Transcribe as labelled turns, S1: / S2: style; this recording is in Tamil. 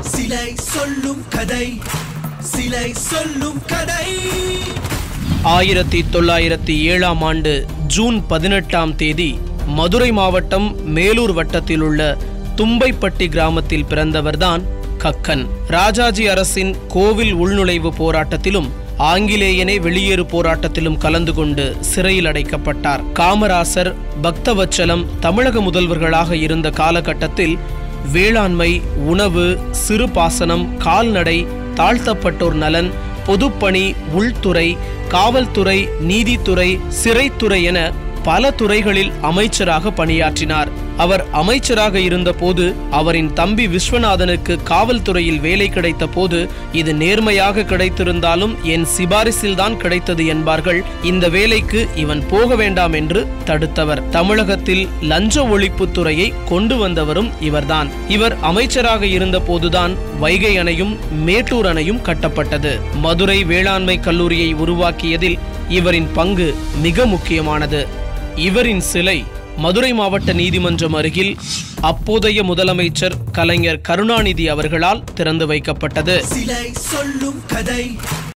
S1: சிலை சொல்லும் கதை சிலை சொல்லும் கதை
S2: ஆயிரத்தி தொள்ளாயிரத்தி ஏழாம் ஆண்டு ஜூன் பதினெட்டாம் தேதி மதுரை மாவட்டம் மேலூர் வட்டத்தில் உள்ள தும்பைப்பட்டி கிராமத்தில் பிறந்தவர்தான் கக்கன் ராஜாஜி அரசின் கோவில் உள்நுழைவு போராட்டத்திலும் ஆங்கிலேயனே வெளியேறு போராட்டத்திலும் கலந்து கொண்டு சிறையில் அடைக்கப்பட்டார் காமராசர் பக்தவச்சலம் தமிழக முதல்வர்களாக இருந்த காலகட்டத்தில் வேளாண்மை உணவு சிறு பாசனம் கால்நடை தாழ்த்தப்பட்டோர் நலன் பொதுப்பணி உள்துறை காவல்துறை நீதித்துறை சிறைத்துறை என பல துறைகளில் அமைச்சராக பணியாற்றினார் அவர் அமைச்சராக இருந்தபோது அவரின் தம்பி விஸ்வநாதனுக்கு காவல்துறையில் வேலை கிடைத்த போது இது நேர்மையாக கிடைத்திருந்தாலும் என் சிபாரிசில்தான் கிடைத்தது என்பார்கள் இந்த வேலைக்கு இவன் போக வேண்டாம் என்று தடுத்தவர் தமிழகத்தில் லஞ்ச ஒழிப்புத் துறையை கொண்டு வந்தவரும் இவர்தான் இவர் அமைச்சராக இருந்த போதுதான் வைகை அணையும் மேட்டூர் அணையும் கட்டப்பட்டது மதுரை வேளாண்மை கல்லூரியை உருவாக்கியதில் இவரின் பங்கு மிக முக்கியமானது இவரின் சிலை மதுரை மாவட்ட நீதிமன்றம் அருகில் அப்போதைய முதலமைச்சர் கலைஞர் கருணாநிதி அவர்களால் திறந்து வைக்கப்பட்டது
S1: சிலை சொல்லும் கதை